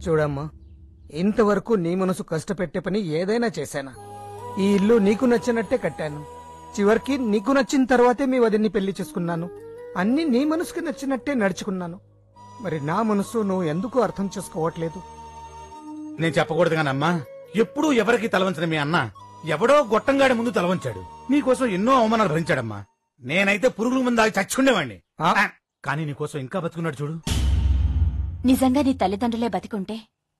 చూడమ్మా ఇంతవరకు నీ మనసు కష్టపెట్టే పని ఏదైనా చేశానా ఈ ఇల్లు నీకు నచ్చినట్టే కట్టాను చివరికి నీకు నచ్చిన తర్వాతే మీ వదిన్ని పెళ్లి చేసుకున్నాను అన్ని నీ మనసుకి నచ్చినట్టే నడుచుకున్నాను మరి నా మనసు నువ్వు ఎందుకు అర్థం చేసుకోవట్లేదు నేను చెప్పకూడదు కానమ్మా ఎప్పుడూ ఎవరికి తలవంచని మీ అన్న ఎవడో గొట్టంగాడి ముందు తలవంచాడు నీకోసం ఎన్నో అవమానాలు భరించాడమ్మా నేనైతే పురుగుల ముందు ఆగి చచ్చుకునేవాడిని ఆ? ఆ, కానీ నీకోసం ఇంకా బతుకున్నాడు చూడు నిజంగా నీ తల్లిదండ్రులే బతికుంటే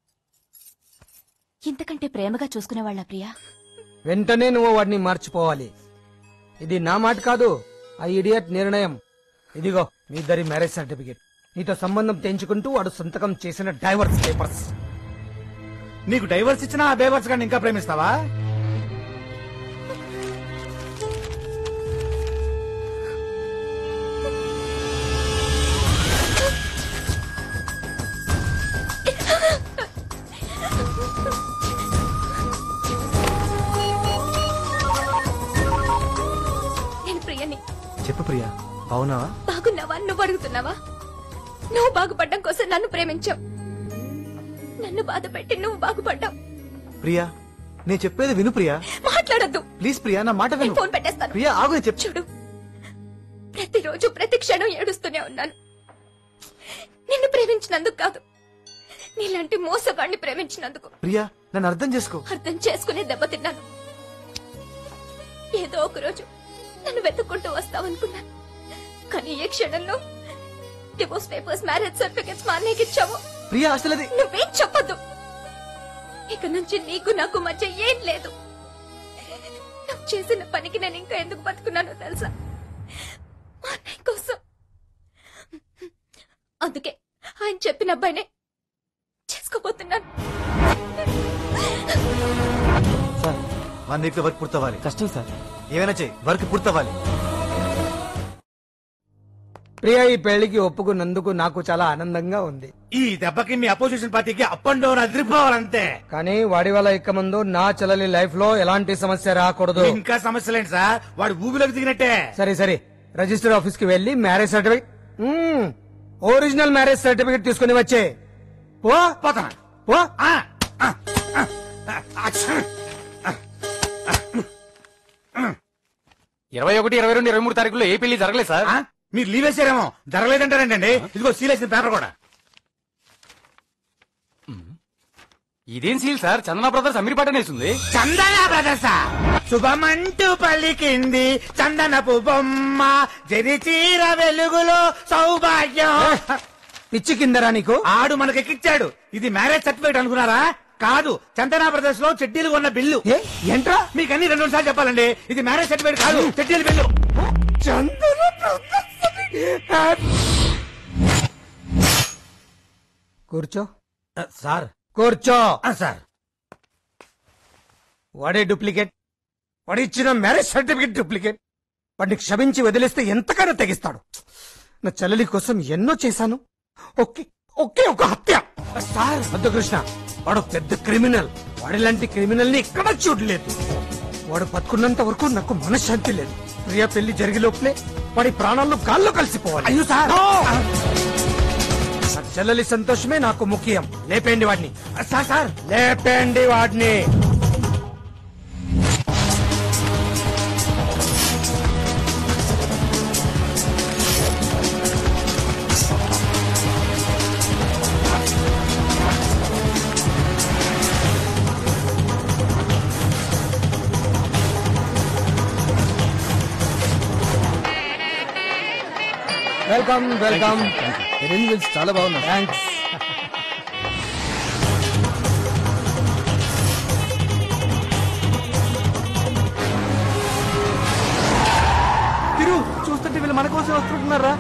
ఇంతకంటే ప్రేమగా చూసుకునేవాళ్ళ ప్రియా వెంటనే నువ్వు వాడిని మార్చిపోవాలి ఇది నా మాట కాదు ఆ ఇడియట్ నిర్ణయం ఇదిగో మీ ఇద్దరి మ్యారేజ్ సర్టిఫికేట్ నీతో సంబంధం తెంచుకుంటూ వాడు సంతకం చేసిన డైవర్స్ పేపర్స్ నీకు డైవర్స్ ఇచ్చినా ఆ బేవర్స్ గాని ఇంకా ప్రేమిస్తావా నేను ప్రియని చెప్పు ప్రియా అవునావా బాగున్నావా నువ్వు అడుగుతున్నావా నువ్వు బాగుపడ్డం కోసం నన్ను ప్రేమించావు నన్ను బాధ పెట్టి నువ్వు బాగుపడ్డావు ప్రియా నేను చెప్పేది విను ప్రియా మాట్లాడద్దు ప్లీజ్ ప్రియా నా మాట నేను విను ఫోన్ పెట్టేస్తాను ప్రియా ఆగు నేను చెప్ చూడు ప్రతిరోజు ప్రతి క్షణం ఏడుస్తూనే ఉన్నాను నిన్ను ప్రేమించినందుకు కాదు నీలాంటి మోసగాడిని ప్రేమించినందుకు ప్రియా నన్ను అర్థం చేసుకో అర్థం చేసుకునే దెబ్బతిన్నాను ఏదో ఒక రోజు నన్ను వెతుక్కుంటూ వస్తావనుకున్నాను కానీ ఏ క్షణంలో డివోర్స్ పేపర్స్ మ్యారేజ్ సర్టిఫికెట్స్ మా అన్నయ్యకి ఇచ్చావు ప్రియా అసలు అది నువ్వేం చెప్పొద్దు ఇక నుంచి నీకు నాకు మధ్య ఏం లేదు నువ్వు చేసిన పనికి నేను ఇంకా ఎందుకు బతుకున్నానో తెలుసా మా అన్నయ్య కోసం అందుకే ఆయన చెప్పిన అబ్బాయినే చేసుకోబోతున్నాను సార్ వన్ వీక్ లో వర్క్ పూర్తవ్వాలి కష్టం సార్ ఏమైనా చేయి వర్క్ పూర్తవ్వాలి ప్రియా ఈ పెళ్లికి ఒప్పుకున్నందుకు నాకు చాలా ఆనందంగా ఉంది ఈ దెబ్బకి మీ అపోజిషన్ పార్టీకి అప్ అండ్ డౌన్ అదిరిపోవాలంతే కానీ వాడి వల్ల ఇక ముందు నా చెల్లెలి లైఫ్ లో ఎలాంటి సమస్య రాకూడదు ఇంకా సమస్యలేండి సార్ వాడు ఊబిలోకి దిగినట్టే సరే సరే రిజిస్టర్ ఆఫీస్ కి వెళ్లి మ్యారేజ్ సర్టిఫికేట్ మ్మ్. ఒరిజినల్ మ్యారేజ్ సర్టిఫికేట్ తీసుకుని వచ్చే ఓ పోతాను ఓ ఆ, ఆ, ఆ, ఆ, అచ్చా. ఇరవై ఒకటి ఇరవై రెండు ఇరవై మూడు తారీఖులో ఏ పెళ్లి జరగలేదు సార్ ఆ? మీరు లీవ్ వేసారేమో జరగలేదంటారేంటండి ఇదిగో సీలేసిన పేపర్ కూడా ఇదేం seal sir Chandana brothers Ameerpet వేసింది చందన బ్రదర్స శుభమంటూ పలికింది చందనపు బొమ్మ జరి చీర వెలుగులో సౌభాగ్యం పిచ్చి కిందరా నీకు ఆడు మనకెక్కిచ్చాడు ఇది మ్యారేజ్ సర్టిఫికేట్ అనుకున్నారా కాదు చందన బ్రదర్స్ లో చెడ్డీలు ఉన్న బిల్లు ఏ ఏంట్రా మీకు అన్ని రెండు సార్లు చెప్పాలండి ఇది మ్యారేజ్ సర్టిఫికేట్ కాదు చెడ్డీలు బిల్లు చందన కూర్చో సార్ కూర్చో సార్ వాడే డూప్లికేట్ వాడు ఇచ్చిన మ్యారేజ్ సర్టిఫికేట్ డూప్లికేట్ వాడిని క్షమించి వదిలేస్తే ఎంతకైనా తెగిస్తాడు నా చెల్లెలి కోసం ఎన్నో చేశాను ఒకే ఒకే ఒక హత్య సార్ వద్దు కృష్ణ వాడు పెద్ద క్రిమినల్ వాడిలాంటి క్రిమినల్ ని ఎక్కడ చూడలేదు వాడు బతుకున్నంత వరకు నాకు మనశ్శాంతి లేదు ప్రియ పెళ్లి జరిగే లోపలే వాడి ప్రాణాలు గాల్లో కలిసిపోవాలి అయ్యో సార్ నా చెల్లెలి సంతోషమే నాకు ముఖ్యం లేపేయండి వాడిని సార్ సార్ లేపేయండి వాడిని వెల్కమ్ వెల్కమ్ చాలా బాగున్నా థ్యాంక్స్ తిరు చూస్తుంటే వీళ్ళు మన కోసం వస్తుంటున్నారా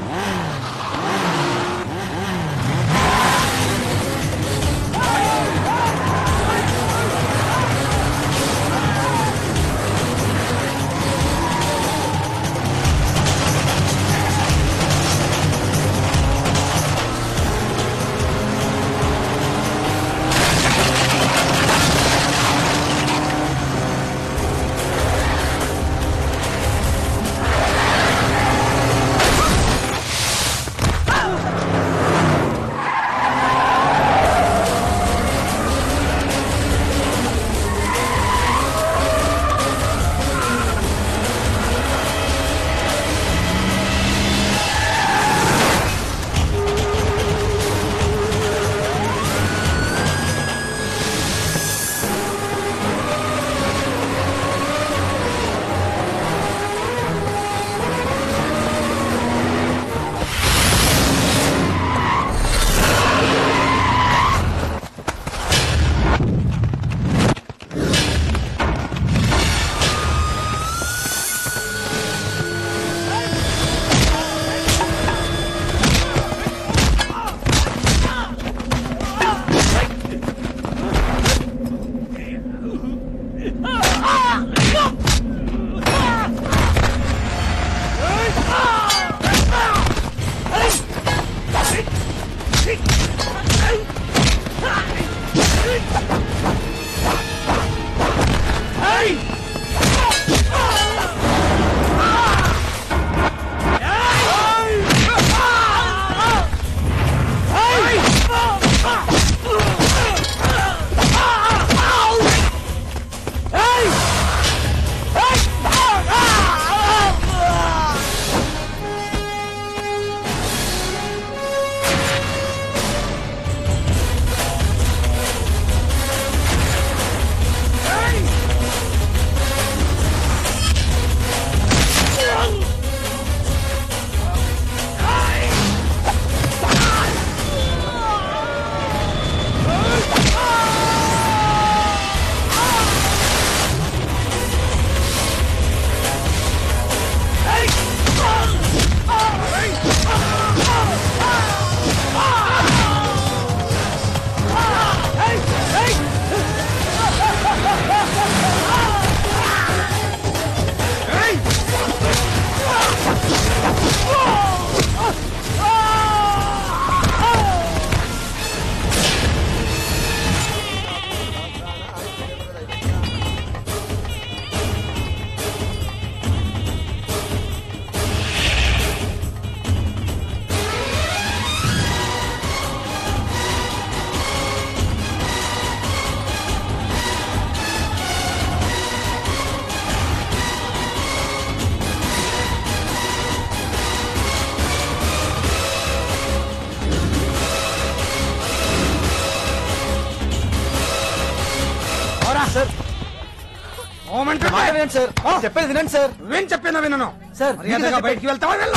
వినండి సార్ చెప్పేది వినండి సార్ నువ్వేం చెప్పినా వినను సార్, మర్యాదగా మీకు బయటికి వెళ్తావా వెళ్ళు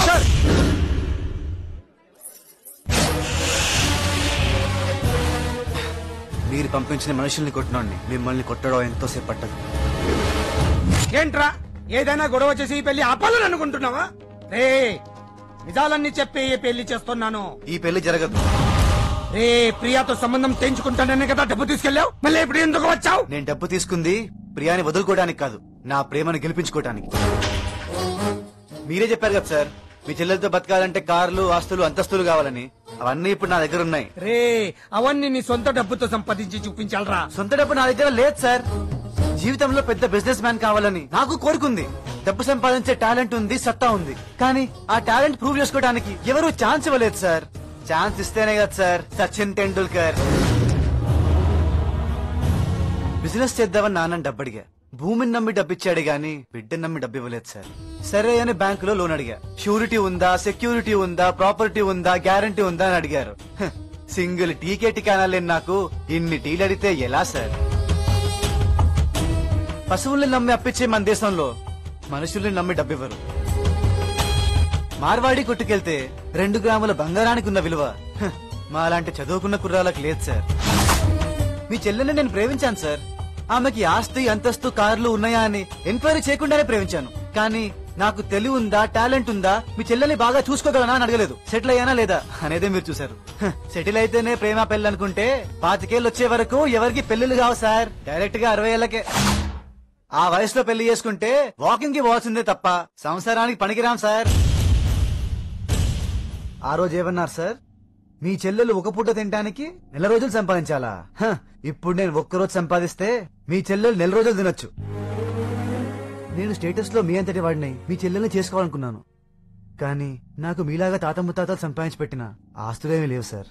మీరు పంపించిన మనుషుల్ని కొట్టినోడిని మిమ్మల్ని కొట్టడం ఎంతోసేపు పట్టదు ఏంట్రా ఏదైనా గొడవ చేసి ఈ పెళ్లి ఆపాలని అనుకుంటున్నావా రే నిజాలన్నీ చెప్పి ఈ పెళ్లి చేస్తున్నాను ఈ పెళ్లి జరగదు రే ప్రియాతో సంబంధం తెంచుకుంటాననే కదా డబ్బు తీసుకెళ్ళావు మళ్ళీ ఇప్పుడు ఎందుకు వచ్చావు నేను డబ్బు తీసుకుంది ప్రియాని వదులుకోవడానికి కాదు నా ప్రేమను గెలిపించుకోవడానికి మీరే చెప్పారు కదా సార్ మీ చెల్లెలతో బతకాలంటే కార్లు ఆస్తులు అంతస్తులు కావాలని అవన్నీ ఇప్పుడు నా దగ్గర ఉన్నాయి రే అవన్నీ నీ సొంత డబ్బుతో సంపాదించి చూపించాలరా సొంత డబ్బు నా దగ్గర లేదు సార్ జీవితంలో పెద్ద బిజినెస్ మ్యాన్ కావాలని నాకు కోరుకుంది డబ్బు సంపాదించే టాలెంట్ ఉంది సత్తా ఉంది కానీ ఆ టాలెంట్ ప్రూవ్ చేసుకోవడానికి ఎవరు ఛాన్స్ ఇవ్వలేదు సార్ ఛాన్స్ ఇస్తేనే కదా సార్ సచిన్ టెండూల్కర్ బిజినెస్ చేద్దామని నాన్న డబ్బడిగా భూమిని నమ్మి డబ్బిచ్చాడు గాని బిడ్డని నమ్మి డబ్బు ఇవ్వలేదు సార్ సరే అని బ్యాంకులో లోన్ అడిగా షూరిటీ ఉందా సెక్యూరిటీ ఉందా ప్రాపర్టీ ఉందా గ్యారంటీ ఉందా అని అడిగారు హ, సింగిల్ టీకేటి కానాలేని నాకు ఇన్ని టీలు అడిగితే ఎలా సార్ పశువుల్ని నమ్మి అప్పించే మన దేశంలో మనుషుల్ని నమ్మి డబ్బివ్వరు మార్వాడి కొట్టుకెళ్తే రెండు గ్రాముల బంగారానికి ఉన్న విలువ హ, మా అలాంటి చదువుకున్న కుర్రాలకు లేదు సార్ మీ చెల్లెల్ని నేను ప్రేమించాను సార్ ఆమెకి ఆస్తి అంతస్తు కార్లు ఉన్నాయా అని ఎంక్వైరీ చేయకుండానే ప్రేమించాను కానీ నాకు తెలివి ఉందా టాలెంట్ ఉందా మీ చెల్లెల్ని బాగా చూసుకోగలనా అని అడగలేదు సెటిల్ అయ్యానా లేదా అనేదే మీరు చూసారు హ, సెటిల్ అయితేనే ప్రేమ పెళ్లి అనుకుంటే పాతికేళ్ళు వచ్చే వరకు ఎవరికి పెళ్లిళ్ళు కావు సార్ డైరెక్ట్ గా అరవై ఏళ్ళకే ఆ వయసులో పెళ్లి చేసుకుంటే వాకింగ్ కి పోవాల్సిందే తప్ప సంసారానికి పనికిరాం సార్ ఆ రోజు ఏమన్నారు సార్ మీ చెల్లెలు ఒక పూట తినడానికి నెల రోజులు సంపాదించాలా హ, ఇప్పుడు నేను ఒక్కరోజు సంపాదిస్తే మీ చెల్లెలు నెల రోజులు తినొచ్చు నేను స్టేటస్ లో మీ అంతటి వాడిని మీ చెల్లెల్ని చేసుకోవాలనుకున్నాను కానీ నాకు మీలాగా తాత ముత్తాతలు సంపాదించి పెట్టిన ఆస్తులేమీ లేవు సార్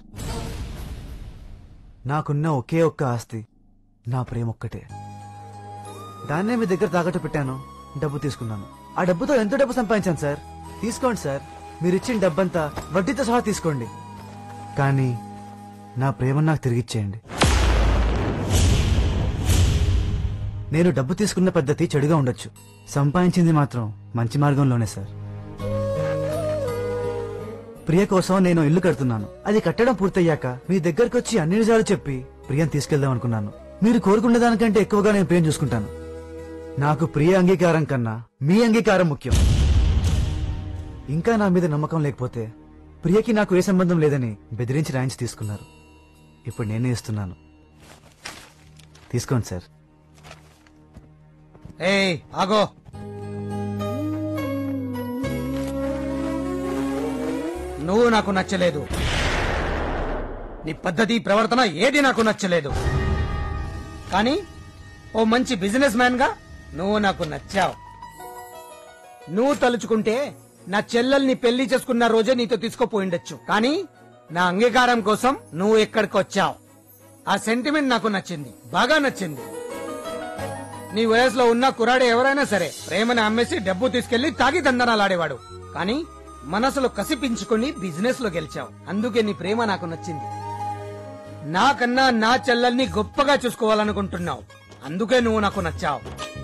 నాకున్న ఒకే ఒక్క ఆస్తి నా ప్రేమ ఒక్కటే దాన్నే మీ దగ్గర తాకట్టు పెట్టాను డబ్బు తీసుకున్నాను ఆ డబ్బుతో ఎంత డబ్బు సంపాదించాను సార్ తీసుకోండి సార్ మీరు ఇచ్చిన డబ్బంతా వడ్డీతో సహా తీసుకోండి కానీ నా ప్రేమ నాకు తిరిగిచ్చేయండి నేను డబ్బు తీసుకున్న పద్ధతి చెడుగా ఉండొచ్చు సంపాదించింది మాత్రం మంచి మార్గంలోనే సార్ ప్రియ కోసం నేను ఇల్లు కడుతున్నాను అది కట్టడం పూర్తయ్యాక మీ దగ్గరకు వచ్చి అన్ని నిజాలు చెప్పి ప్రియని తీసుకెళ్దాం అనుకున్నాను మీరు కోరుకున్న దానికంటే ఎక్కువగా నేను ప్రియం చూసుకుంటాను నాకు ప్రియ అంగీకారం కన్నా మీ అంగీకారం ముఖ్యం ఇంకా నా మీద నమ్మకం లేకపోతే ప్రియకి నాకు ఏ సంబంధం లేదని బెదిరించి రాయించి తీసుకున్నారు ఇప్పుడు నేనే ఇస్తున్నాను తీసుకోండి సార్ ఏ ఆగో నువ్వు నాకు నచ్చలేదు నీ పద్ధతి ప్రవర్తన ఏది నాకు నచ్చలేదు కానీ ఓ మంచి బిజినెస్ మ్యాన్ గా నువ్వు నాకు నచ్చావు నువ్వు తలుచుకుంటే నా చెల్లెల్ని పెళ్లి చేసుకున్న రోజే నీతో తీసుకుపోయిండొచ్చు కానీ నా అంగీకారం కోసం నువ్వు ఇక్కడికి వచ్చావు ఆ సెంటిమెంట్ నాకు నచ్చింది బాగా నచ్చింది నీ వయసులో ఉన్న కురాడు ఎవరైనా సరే ప్రేమని అమ్మేసి డబ్బు తీసుకెళ్లి తాగి దందనాలాడేవాడు కానీ మనసులో కసిపించుకుని బిజినెస్ లో గెలిచావు అందుకే నీ ప్రేమ నాకు నచ్చింది నాకన్నా నా చెల్లెల్ని గొప్పగా చూసుకోవాలనుకుంటున్నావు అందుకే నువ్వు నాకు నచ్చావు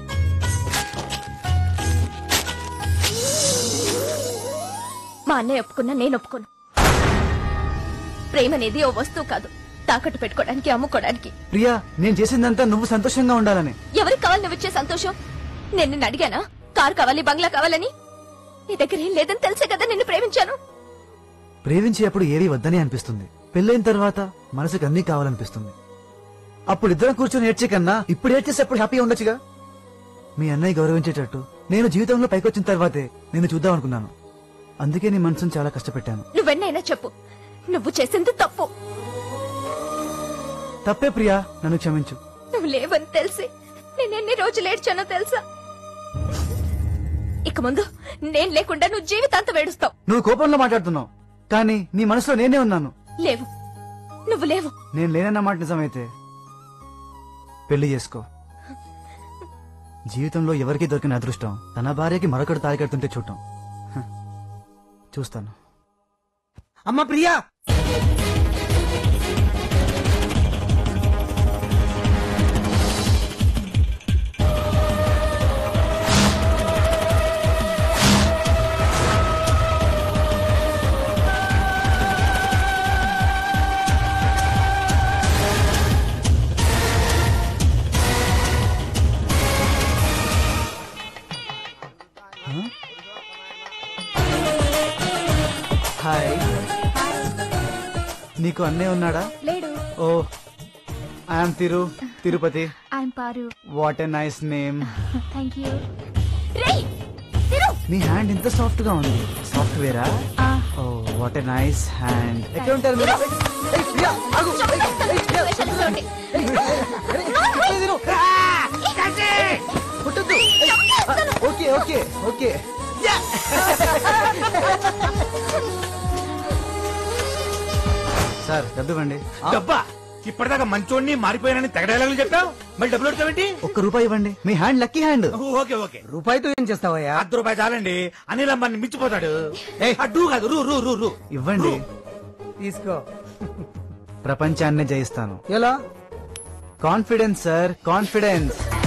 మా అన్నయ్య ఒప్పుకున్నా నేను ఒప్పుకోను ప్రేమ అనేది ఓ వస్తువు కాదు తాకట్టు పెట్టుకోవడానికి అమ్ముకోవడానికి ప్రియా నేను చేసిందంతా నువ్వు సంతోషంగా ఉండాలని ఎవరికి కావాలి నువ్వు ఇచ్చే సంతోషం నేను నిన్ను అడిగానా కారు కావాలి బంగ్లా కావాలని నీ దగ్గర ఏం లేదని తెలిసే కదా నిన్ను ప్రేమించాను ప్రేమించేప్పుడు ఏవి వద్దని అనిపిస్తుంది పెళ్ళైన తర్వాత మనసుకు అన్నీ కావాలనిపిస్తుంది అప్పుడు ఇద్దరం కూర్చొని ఏడ్చే కన్నా ఇప్పుడు ఏడ్చేసేప్పుడు హ్యాపీగా ఉండొచ్చుగా మీ అన్నయ్య గౌరవించేటట్టు నేను జీవితంలో పైకొచ్చిన తర్వాతే నేను చూద్దాం అనుకున్నాను అందుకే నీ మనసును చాలా కష్టపెట్టాను నువ్వెన్నైనా చెప్పు నువ్వు చేసింది తప్పు తప్పే ప్రియా నన్ను క్షమించు నువ్వు లేవని తెలిసి నేను ఎన్ని రోజులు ఏడ్చానో తెలుసా ఇక ముందు నేను లేకుండా నువ్వు జీవితాంతం ఏడుస్తావు నువ్వు కోపంలో మాట్లాడుతున్నావు కానీ నీ మనసులో నేనే ఉన్నాను లేవు నువ్వు లేవు నేను లేనన్న మాట నిజమైతే పెళ్లి చేసుకో జీవితంలో ఎవరికి దొరికిన అదృష్టం తన భార్యకి మరొకటి తాళి కడుతుంటే చూడటం హ, చూస్తాను అమ్మ ప్రియా హాయ్ నీకు అన్నయ్య ఉన్నాడా లేడు ఓ I'm Tiru Tirupati I'm Paru what a nice name thank you రేయ్ తిరు నీ హ్యాండ్ ఇంత సాఫ్ట్ గా ఉంది సాఫ్ట్వేరా ఆ, ఓ వాట్ ఎ నైస్ హ్యాండ్ ఎక్కడ ఉంటారు మీరు ఏయ్, ప్రియా, ఆగు. ఏయ్, ఏయ్, ప్రియా, వేషాలతోటి. ఏయ్, తిరు. కొట్టొద్దు. ఏయ్, ఆ, ఓకే ఓకే ఓకే సార్ డబ్బు ఇవ్వండి డబ్బా ఇప్పటిదాకా మంచోడిని మారిపోయానని తెగడేలాగా చెప్పావు మళ్ళీ డబ్బులు అడుగుతావేంటి ఒక్క రూపాయి ఇవ్వండి మీ hand lucky hand okay okay రూపాయితో ఏం చేస్తావయ్యా అర్ధ రూపాయి చాలండి అనిల్ అమ్మని మించిపోతాడు ఆ డూ కాదు రూ రూ రూ రూ ఇవ్వండి తీసుకో ప్రపంచాన్ని జయిస్తాను ఎలా కాన్ఫిడెన్స్ సార్ కాన్ఫిడెన్స్